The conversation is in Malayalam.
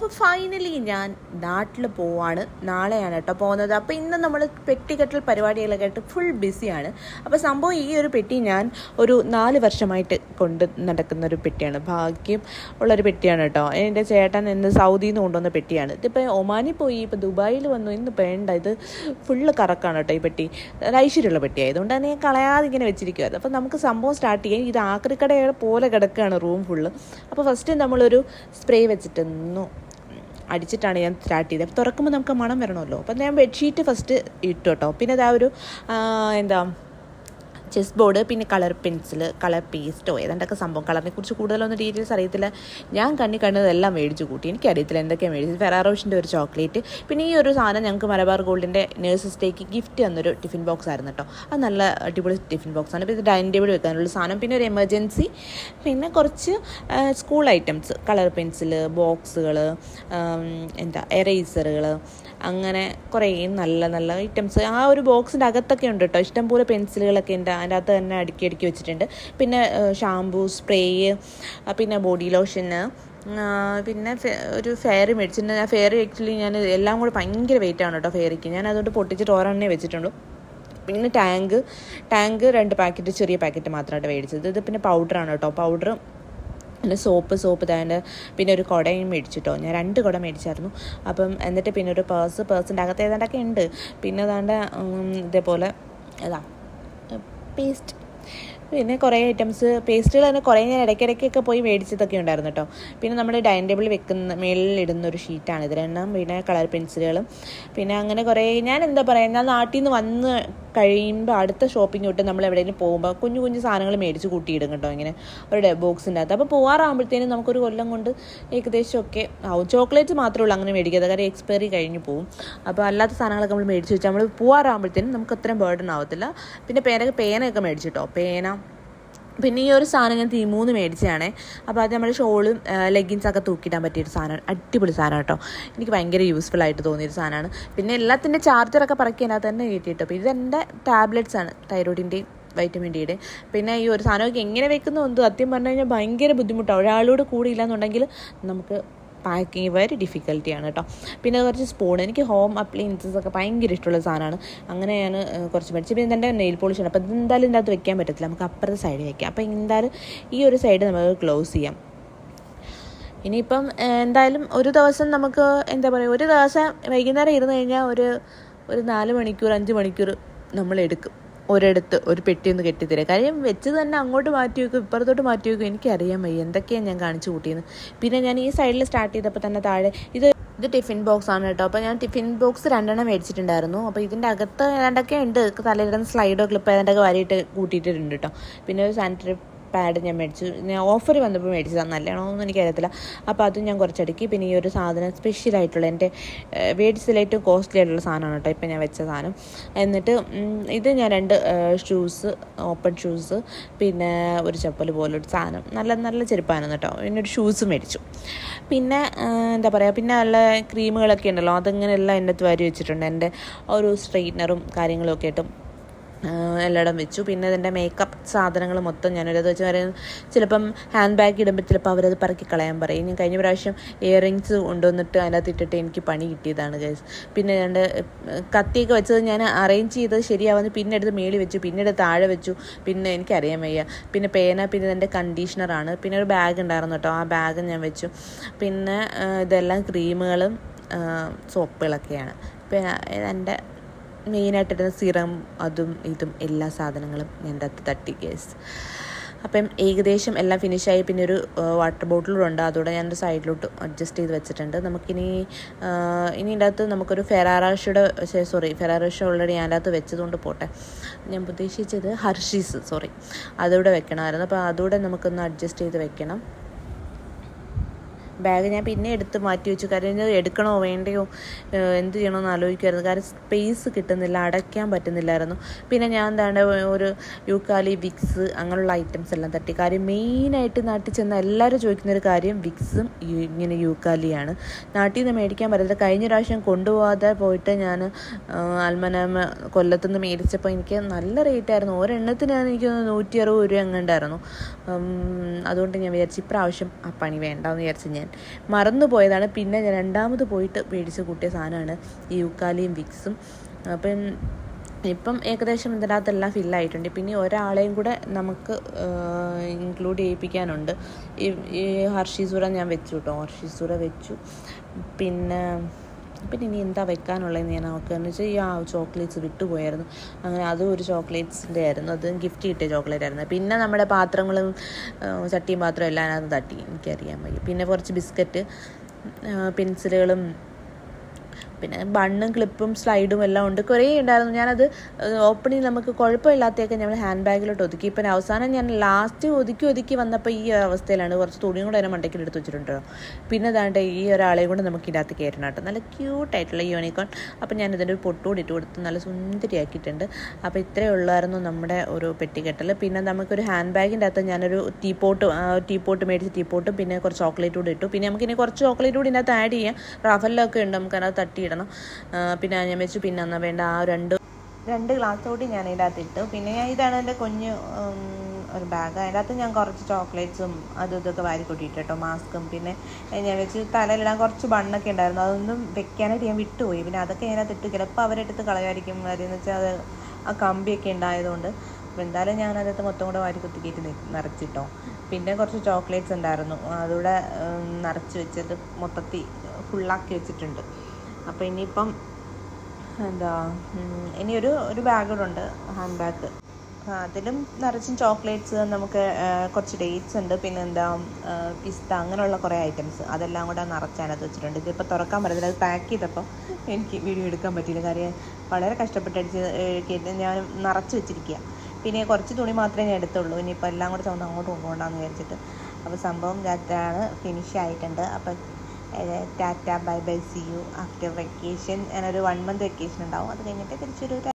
അപ്പോൾ ഫൈനലി ഞാൻ നാട്ടിൽ പോവാണ് നാളെയാണ് കേട്ടോ പോകുന്നത് അപ്പോൾ ഇന്ന് നമ്മൾ പെട്ടിക്കെട്ടൽ പരിപാടികളൊക്കെ ആയിട്ട് ഫുൾ ബിസിയാണ് അപ്പോൾ സംഭവം ഈ ഒരു പെട്ടി ഞാൻ ഒരു നാല് വർഷമായിട്ട് കൊണ്ട് നടക്കുന്ന ഒരു പെട്ടിയാണ് ഭാഗ്യം ഉള്ളൊരു പെട്ടിയാണ് കേട്ടോ എൻ്റെ ചേട്ടൻ ഇന്ന് സൗദിയിൽ നിന്ന് കൊണ്ടുവന്ന പെട്ടിയാണ് ഇതിപ്പോൾ ഒമാനിൽ പോയി ഇപ്പോൾ ദുബായിൽ വന്നു ഇന്ന് വേണ്ട ഇത് ഫുള്ള് കറക്കാണ് കേട്ടോ ഈ പെട്ടി അത് ഐശ്വര്യമുള്ള പെട്ടി ആയതുകൊണ്ട് തന്നെ ഞാൻ കളയാതെ ഇങ്ങനെ വെച്ചിരിക്കുമായിരുന്നു അപ്പോൾ നമുക്ക് സംഭവം സ്റ്റാർട്ട് ചെയ്യാം ഇത് ആക്രിക്കടയുടെ പോലെ കിടക്കുകയാണ് റൂം ഫുള്ള് അപ്പോൾ ഫസ്റ്റ് നമ്മളൊരു സ്പ്രേ വെച്ചിട്ടൊന്നു അടിച്ചിട്ടാണ് ഞാൻ സ്റ്റാർട്ട് ചെയ്തത് അപ്പോൾ തുറക്കുമ്പോൾ നമുക്ക് മണം വരണമല്ലോ അപ്പോൾ ഞാൻ ബെഡ്ഷീറ്റ് ഫസ്റ്റ് ഇട്ടു കേട്ടോ പിന്നെ അതാ ഒരു ആ, എന്താ ചെസ് ബോർഡ് പിന്നെ കളർ പെൻസിൽ കളർ പേസ്റ്റോ ഏതാണ്ടൊക്കെ സംഭവം കളറിനെ കുറിച്ച് കൂടുതലൊന്നും ഡീറ്റെയിൽസ് അറിയത്തില്ല ഞാൻ കണ്ണി കണ്ടതെല്ലാം മേടിച്ചു കൂട്ടി എനിക്കറിയത്തില്ല എന്തൊക്കെയാണ് മേടിച്ചത് ഫെറാറോഷിൻ്റെ ഒരു ചോക്ലേറ്റ് പിന്നെ ഈ ഒരു സാധനം ഞങ്ങൾക്ക് മലബാർ ഗോൾഡിൻ്റെ നേഴ്സസ് ഡേക്ക് ഗിഫ്റ്റ് തന്നൊരു ടിഫിൻ ബോക്സ് ആയിരുന്നു കേട്ടോ അത് നല്ല അടിപൊളി ടിഫിൻ ബോക്സ് ആണ് ഇപ്പോൾ ഇത് ഡൈനിങ് ടേബിൾ വെക്കാനുള്ള സാധനം പിന്നെ ഒരു എമർജൻസി പിന്നെ കുറച്ച് സ്കൂൾ ഐറ്റംസ് കളർ പെൻസിൽ ബോക്സുകൾ എന്താ എറേസറുകൾ അങ്ങനെ കുറേ നല്ല നല്ല ഐറ്റംസ് ആ ഒരു ബോക്സിൻ്റെ അകത്തൊക്കെ ഉണ്ട് കേട്ടോ ഇഷ്ടംപോലെ പെൻസിലുകളൊക്കെ ഉണ്ട് അതിൻ്റെ അകത്ത് തന്നെ അടുക്കി അടുക്കി വെച്ചിട്ടുണ്ട് പിന്നെ ഷാമ്പൂ സ്പ്രേ പിന്നെ ബോഡി ലോഷന് പിന്നെ ഫെ- ഒരു ഫെയർ മേടിച്ചിട്ടുണ്ട് ആ ഫെയർ ആക്ച്വലി ഞാൻ എല്ലാം കൂടെ ഭയങ്കര വെയിറ്റ് ആണ് കേട്ടോ ഫെയറിക്ക് ഞാൻ അതുകൊണ്ട് പൊട്ടിച്ചിട്ട് ഒരെണ്ണേ വെച്ചിട്ടുള്ളൂ പിന്നെ ടാങ്ക് ടാങ്ക് രണ്ട് പാക്കറ്റ് ചെറിയ പാക്കറ്റ് മാത്രമായിട്ട് മേടിച്ചത് ഇത് പിന്നെ പൗഡറാണ് കേട്ടോ പൗഡർ പിന്നെ സോപ്പ് സോപ്പ് താണ്ട് പിന്നെ ഒരു കുടയും മേടിച്ചിട്ടോ ഞാൻ രണ്ട് കുട മേടിച്ചായിരുന്നു അപ്പം എന്നിട്ട് പിന്നെ ഒരു പേഴ്സ് പേഴ്സിൻ്റെ അകത്ത് ഏതാണ്ടൊക്കെ ഉണ്ട് പിന്നെ ഏതാണ്ട് ഉം, ഇതേപോലെ ഏതാ പേസ്റ്റ് പിന്നെ കുറേ ഐറ്റംസ് പേസ്റ്റുകൾ തന്നെ കുറേ ഞാൻ ഇടയ്ക്കിടയ്ക്കൊക്കെ പോയി മേടിച്ചതൊക്കെ ഉണ്ടായിരുന്നു കേട്ടോ പിന്നെ നമ്മുടെ ഡൈനിങ് ടേബിളിൽ വെക്കുന്ന മേളിൽ ഇടുന്ന ഒരു ഷീറ്റാണ് ഇതിലെണ്ണം പിന്നെ കളർ പെൻസിലുകളും പിന്നെ അങ്ങനെ കുറേ ഞാൻ എന്താ പറയുക ഞാൻ നാട്ടിൽ നിന്ന് വന്ന് കഴിയുമ്പോൾ അടുത്ത ഷോപ്പിംഗ് തൊട്ട് നമ്മൾ എവിടെയെങ്കിലും പോകുമ്പോൾ കുഞ്ഞു കുഞ്ഞു സാധനങ്ങൾ മേടിച്ച് കൂട്ടിയിടും കേട്ടോ ഇങ്ങനെ ഒരു ബോക്സിൻ്റെ അകത്ത് അപ്പോൾ പോകാറാകുമ്പോഴത്തേനും നമുക്കൊരു കൊല്ലം കൊണ്ട് ഏകദേശം ഒക്കെ ആവും ചോക്ലേറ്റ്സ് മാത്രമേ ഉള്ളൂ അങ്ങനെ മേടിക്കാതെ കാരണം എക്സ്പയറി കഴിഞ്ഞ് പോകും അപ്പോൾ അല്ലാത്ത സാധനങ്ങളൊക്കെ നമ്മൾ മേടിച്ച് വെച്ചാൽ നമ്മൾ പോകാറാകുമ്പോഴത്തേനും നമുക്ക് അത്രയും ബേർഡൻ ആവത്തില്ല പിന്നെ പേന പേനയൊക്കെ മേടിച്ചിട്ടോ പേന പിന്നെ ഈ ഒരു സാധനം ഞാൻ തീമൂന്ന് മേടിച്ചതാണേ അപ്പോൾ അത് നമ്മുടെ ഷോളും ലെഗിൻസ് ഒക്കെ തൂക്കിയിടാൻ പറ്റിയൊരു സാധനമാണ് അടിപൊളി സാധനം കേട്ടോ എനിക്ക് ഭയങ്കര യൂസ്ഫുൾ ആയിട്ട് തോന്നിയൊരു സാധനമാണ് പിന്നെ എല്ലാത്തിൻ്റെ ചാർജറൊക്കെ പറക്കി അതിനകത്ത് തന്നെ കിട്ടിയിട്ടോ അപ്പോൾ ഇത് എൻ്റെ ടാബ്ലറ്റ്സ് ആണ് തൈറോയിഡിൻ്റെയും വൈറ്റമിൻ ഡിയുടെ പിന്നെ ഈ ഒരു സാധനമൊക്കെ എങ്ങനെ വെക്കുന്നു എന്ത് സത്യം പറഞ്ഞു കഴിഞ്ഞാൽ ഭയങ്കര ബുദ്ധിമുട്ടാണ് ഒരാളോട് കൂടി ഇല്ലാന്നുണ്ടെങ്കിൽ നമുക്ക് പാക്കിങ് വെരി ഡിഫിക്കൽട്ടിയാണ് കേട്ടോ പിന്നെ കുറച്ച് സ്പൂൺ എനിക്ക് ഹോം അപ്ലയൻസസ് ഒക്കെ ഭയങ്കര ഇഷ്ടമുള്ള സാധനമാണ് അങ്ങനെ ഞാൻ ഏഹ്, കുറച്ച് മേടിച്ചു പിന്നെ എൻ്റെ നെയിൽ പോളിഷാണ് അപ്പോൾ ഇത് എന്തായാലും ഇതിൻ്റെ അകത്ത് വെക്കാൻ പറ്റത്തില്ല നമുക്ക് അപ്പുറത്തെ സൈഡ് വെക്കാം അപ്പോൾ എന്തായാലും ഈ ഒരു സൈഡ് നമുക്ക് ക്ലോസ് ചെയ്യാം ഇനിയിപ്പം ഏഹ്, എന്തായാലും ഒരു ദിവസം നമുക്ക് എന്താ പറയുക ഒരു ദിവസം വൈകുന്നേരം ഇരുന്ന് കഴിഞ്ഞാൽ ഒരു ഒരു നാല് മണിക്കൂർ അഞ്ച് മണിക്കൂർ നമ്മൾ എടുക്കും ഒരിടത്ത് ഒരു പെട്ടി ഒന്ന് കെട്ടിത്തരാം കാര്യം വെച്ചത് തന്നെ അങ്ങോട്ട് മാറ്റി വെക്കും ഇപ്പുറത്തോട്ട് മാറ്റി വെക്കും എനിക്കറിയാൻ വയ്യ എന്തൊക്കെയാണ് ഞാൻ കാണിച്ചു കൂട്ടിയത് പിന്നെ ഞാൻ ഈ സൈഡിൽ സ്റ്റാർട്ട് ചെയ്തപ്പോൾ തന്നെ താഴെ ഇത് ഇത് ടിഫിൻ ബോക്സ് ആണ് കേട്ടോ അപ്പോൾ ഞാൻ ടിഫിൻ ബോക്സ് രണ്ടെണ്ണം മേടിച്ചിട്ടുണ്ടായിരുന്നു അപ്പോൾ ഇതിൻ്റെ അകത്ത് ഏതാണ്ടൊക്കെ ഉണ്ട് തലയിലിടുന്ന സ്ലൈഡോ ക്ലിപ്പ് ഏതാണ്ടൊക്കെ വാരിയിട്ട് കൂട്ടിയിട്ടുണ്ട് കേട്ടോ പിന്നെ ഒരു സാനിറ്ററി പാഡ് ഞാൻ മേടിച്ചു ഞാൻ ഓഫർ വന്നപ്പോൾ മേടിച്ചതാണ് നല്ലതാണോ എന്ന് എനിക്കറിയത്തില്ല അപ്പോൾ അതും ഞാൻ കുറച്ചടുക്കി പിന്നെ ഈ ഒരു സാധനം സ്പെഷ്യൽ ആയിട്ടുള്ള എൻ്റെ വേഡിസിൽ ഏറ്റവും കോസ്റ്റ്ലി ആയിട്ടുള്ള സാധനമാണ് കേട്ടോ ഇപ്പം ഞാൻ വെച്ച സാധനം എന്നിട്ട് ഉം, ഇത് ഞാൻ രണ്ട് ഷൂസ് ഓപ്പൺ ഷൂസ് പിന്നെ ഒരു ചപ്പൽ പോലൊരു സാധനം നല്ല നല്ല ചെരുപ്പാണ് കേട്ടോ പിന്നെ ഒരു ഷൂസ് മേടിച്ചു പിന്നെ ആ, എന്താ പറയുക പിന്നെ നല്ല ക്രീമുകളൊക്കെ ഉണ്ടല്ലോ അതിങ്ങനെ എല്ലാം എൻ്റെ അടുത്ത് വാരി വെച്ചിട്ടുണ്ട് എൻ്റെ ഒരു സ്ട്രെയിറ്റ്നറും കാര്യങ്ങളും ഒക്കെ ആയിട്ടും എല്ലായിടം വെച്ചു പിന്നെ അതിൻ്റെ മേക്കപ്പ് സാധനങ്ങൾ മൊത്തം ഞാനൊരത് വെച്ച് വരെ ചിലപ്പം ഹാൻഡ് ബാഗ് ഇടുമ്പോൾ ചിലപ്പോൾ അവരത് പറക്കി കളയാൻ പറയും ഞാൻ കഴിഞ്ഞ പ്രാവശ്യം ഇയറിങ്സ് കൊണ്ടുവന്നിട്ട് അതിനകത്ത് ഇട്ടിട്ട് എനിക്ക് പണി കിട്ടിയതാണ് ഗൈസ് പിന്നെ രണ്ട് കത്തിയൊക്കെ വെച്ചത് ഞാൻ അറേഞ്ച് ചെയ്തത് ശരിയാവുന്ന പിന്നെ എടുത്ത് മേളി വെച്ചു പിന്നെ എടുത്ത് താഴെ വെച്ചു പിന്നെ എനിക്കറിയാൻ വയ്യ പിന്നെ പേന പിന്നെ ഇതിൻ്റെ കണ്ടീഷണറാണ് പിന്നെ ഒരു ബാഗ് ഉണ്ടായിരുന്നു കേട്ടോ ആ ബാഗ് ഞാൻ വെച്ചു പിന്നെ ആ, ഇതെല്ലാം ക്രീമുകളും സോപ്പുകളൊക്കെയാണ് പിന്നെ എൻ്റെ മെയിനായിട്ടിരുന്ന സിറം അതും ഇതും എല്ലാ സാധനങ്ങളും എൻ്റെ അകത്ത് തട്ടി കേസ് അപ്പം ഏകദേശം എല്ലാം ഫിനിഷായി പിന്നെ ഒരു വാട്ടർ ബോട്ടിലും ഉണ്ട് അതോടെ ഞാൻ ഒരു സൈഡിലോട്ട് അഡ്ജസ്റ്റ് ചെയ്ത് വെച്ചിട്ടുണ്ട് നമുക്കിനി ആ, ഇനി ഇതിൻ്റെ അകത്ത് നമുക്കൊരു ഫെറാറാഷയുടെ സോറി ഫെറാറാഷ ഓൾറെഡി ഞാൻ അകത്ത് വെച്ചതുകൊണ്ട് പോട്ടെ ഞാൻ ഉദ്ദേശിച്ചത് ഹർഷീസ് സോറി അതുകൂടെ വെക്കണമായിരുന്നു അപ്പോൾ അതുകൂടെ നമുക്കൊന്ന് അഡ്ജസ്റ്റ് ചെയ്ത് വെക്കണം ബാഗ് ഞാൻ പിന്നെ എടുത്ത് മാറ്റി വെച്ചു കാര്യം ഇത് എടുക്കണോ വേണ്ടയോ ഏഹ് എന്ത് ചെയ്യണമെന്ന് ആലോചിക്കുമായിരുന്നു കാരണം സ്പേസ് കിട്ടുന്നില്ല അടയ്ക്കാൻ പറ്റുന്നില്ലായിരുന്നു പിന്നെ ഞാൻ എന്താണ് ഒരു യൂക്കാലി വിക്സ് അങ്ങനെയുള്ള ഐറ്റംസ് എല്ലാം തട്ടി കാര്യം മെയിനായിട്ട് നാട്ടിൽ ചെന്ന എല്ലാവരും ചോദിക്കുന്ന ഒരു കാര്യം വിക്സും ഈ ഇങ്ങനെ യൂക്കാലിയാണ് നാട്ടിൽ നിന്ന് മേടിക്കാൻ പറ്റത്തില്ല കഴിഞ്ഞ പ്രാവശ്യം കൊണ്ടുപോകാതെ പോയിട്ട് ഞാൻ അൽമനാമ കൊല്ലത്തുനിന്ന് മേടിച്ചപ്പോൾ എനിക്ക് നല്ല റേറ്റ് ആയിരുന്നു ഒരെണ്ണത്തിനാണ് എനിക്ക് തോന്നുന്നു നൂറ്റി അറുപത് രൂപ എങ്ങണ്ടായിരുന്നു ഉം, അതുകൊണ്ട് ഞാൻ വിചാരിച്ചു ഇപ്രാവശ്യം ആ പണി വേണ്ടാന്ന് വിചാരിച്ച് ഞാൻ മറന്നു പോയതാണ് പിന്നെ ഞാൻ രണ്ടാമത് പോയിട്ട് മേടിച്ച് കൂട്ടിയ സാധനമാണ് ഈ യുക്കാലിയും വിക്സും അപ്പം ഇപ്പം ഏകദേശം ഇതിൻ്റെ അകത്തെല്ലാം ഫില്ലായിട്ടുണ്ട് പിന്നെ ഒരാളെയും കൂടെ നമുക്ക് ഇൻക്ലൂഡ് ചെയ്യിപ്പിക്കാനുണ്ട് ഈ ഈ ഹർഷീസുര ഞാൻ വെച്ചു കേട്ടോ ഹർഷീസുര വെച്ചു പിന്നെ പിന്നെ ഇനി എന്താ വെക്കാനുള്ളതെന്ന് ഞാൻ നോക്കുകയെന്ന് വെച്ചാൽ ഈ ആ ചോക്ലേറ്റ്സ് വിട്ടുപോയായിരുന്നു അങ്ങനെ അതും ഒരു ചോക്ലേറ്റ്സിൻ്റെ ആയിരുന്നു അത് ഗിഫ്റ്റ് കിട്ടിയ ചോക്ലേറ്റ് ആയിരുന്നു പിന്നെ നമ്മുടെ പാത്രങ്ങളും ആ, ചട്ടിയും പാത്രവും എല്ലാം അതിനകത്ത് തട്ടി എനിക്കറിയാൻ വയ്യ പിന്നെ കുറച്ച് ബിസ്ക്കറ്റ് പെൻസിലുകളും പിന്നെ ബണ്ണും ക്ലിപ്പും സ്ലൈഡും എല്ലാം ഉണ്ട് കുറേ ഉണ്ടായിരുന്നു ഞാനത് ഓപ്പണിങ് നമുക്ക് കുഴപ്പമില്ലാത്തതൊക്കെ ഞങ്ങൾ ഹാൻഡ് ബാഗിലോട്ട് ഒതുക്കി ഇപ്പം അവസാനം ഞാൻ ലാസ്റ്റ് ഒതുക്കി ഒതുക്കി വന്നപ്പോൾ ഈ അവസ്ഥയിലാണ് കുറച്ച് തുണിയും കൂടെ അതിനെ മണ്ടയ്ക്കിൽ എടുത്ത് വെച്ചിട്ടുണ്ടോ പിന്നെ അതാണ്ട് ഈ ഒരാളെയും കൂടെ നമുക്ക് ഇതിനകത്ത് കയറ്റണം കേട്ടോ നല്ല ക്യൂട്ടായിട്ടുള്ള യൂണിക്കോൺ അപ്പം ഞാൻ ഇതിൻ്റെ ഒരു പൊട്ടുകൂടി ഇട്ട് കൊടുത്ത് നല്ല സുന്ദരിയാക്കിയിട്ടുണ്ട് അപ്പോൾ ഇത്രയേ ഉള്ളായിരുന്നു നമ്മുടെ ഒരു പെട്ടിക്കെട്ടൽ പിന്നെ നമുക്കൊരു ഹാൻഡ് ബാഗിൻ്റെ അകത്ത് ഞാനൊരു ടീപ്പോട്ട് ടീപ്പോട്ട് മേടിച്ച് ടീപ്പോട്ടും പിന്നെ കുറച്ച് ചോക്ലേറ്റ് കൂടി ഇട്ടു പിന്നെ നമുക്കിനി കുറച്ച് ചോക്ലേറ്റ് കൂടി ഇതിനകത്ത് ആഡ് ചെയ്യാം റഫലിലൊക്കെ ഉണ്ട് നമുക്ക് അതിനകത്ത് തട്ടിയിടണം ആ, പിന്നെ ഞാൻ വെച്ചു പിന്നെ എന്നാ വേണ്ട ആ രണ്ട് രണ്ട് ഗ്ലാസ് കൂടി ഞാൻ ഇതിനകത്ത് ഇട്ടു പിന്നെ ഞാൻ ഇതാണ് എൻ്റെ കുഞ്ഞ് ഉം, ഒരു ബാഗ് അതിനകത്ത് ഞാൻ കുറച്ച് ചോക്ലേറ്റ്സും അതും ഇതൊക്കെ വാരി കൊട്ടിയിട്ട് കേട്ടോ മാസ്കും പിന്നെ ഞാൻ വെച്ച് തലയിലിടാൻ കുറച്ച് ബണ്ണൊക്കെ ഉണ്ടായിരുന്നു അതൊന്നും വെക്കാനായിട്ട് ഞാൻ വിട്ടുപോയി പിന്നെ അതൊക്കെ അതിനകത്ത് ഇട്ട് ചിലപ്പോൾ അവരെടുത്ത് കളയായിരിക്കും അതെന്ന് വെച്ചാൽ അത് ആ കമ്പിയൊക്കെ ഉണ്ടായതുകൊണ്ട് അപ്പോൾ എന്തായാലും ഞാൻ അതിനകത്ത് മൊത്തം കൂടെ വാരി കുത്തിക്കിയിട്ട് നി- നിറച്ചിട്ടോ പിന്നെ കുറച്ച് ചോക്ലേറ്റ്സ് ഉണ്ടായിരുന്നു അതുകൂടെ ഉം, നിറച്ച് വെച്ചത് മൊത്തത്തിൽ ഫുള്ളാക്കി വെച്ചിട്ടുണ്ട് അപ്പോൾ ഇനിയിപ്പം എന്താ ഉം, ഇനിയൊരു ഒരു ബാഗ് കൂടെ ഉണ്ട് ഹാൻഡ് ബാഗ് അതിലും നിറച്ചും ചോക്ലേറ്റ്സ് നമുക്ക് ആ, കുറച്ച് ഡേറ്റ്സ് ഉണ്ട് പിന്നെ എന്താ പിസ്ത അങ്ങനെയുള്ള കുറേ ഐറ്റംസ് അതെല്ലാം കൂടെ നിറച്ച് അതിനകത്ത് വെച്ചിട്ടുണ്ട് ഇതിപ്പോൾ തുറക്കാൻ പറ്റത്തില്ല അത് പാക്ക് ചെയ്തപ്പോൾ എനിക്ക് വീഡിയോ എടുക്കാൻ പറ്റിയില്ല കാര്യം വളരെ കഷ്ടപ്പെട്ട് അടിച്ച് കേട്ട് ഞാൻ നിറച്ച് വെച്ചിരിക്കുക പിന്നെ കുറച്ച് തുണി മാത്രമേ ഞാൻ എടുത്തുള്ളൂ ഇനിയിപ്പോൾ എല്ലാം കൂടെ ചുവന്ന് അങ്ങോട്ട് കൊണ്ടുപോകണ്ടെന്ന് വിചാരിച്ചിട്ട് അപ്പോൾ സംഭവം ഇതാണ് ഫിനിഷ് ആയിട്ടുണ്ട് അപ്പോൾ tata bye bye see you after vacation ഞാനൊരു വൺ മന്ത് വെക്കേഷൻ ഉണ്ടാവും അത് കഴിഞ്ഞിട്ട് തിരിച്ചൊരു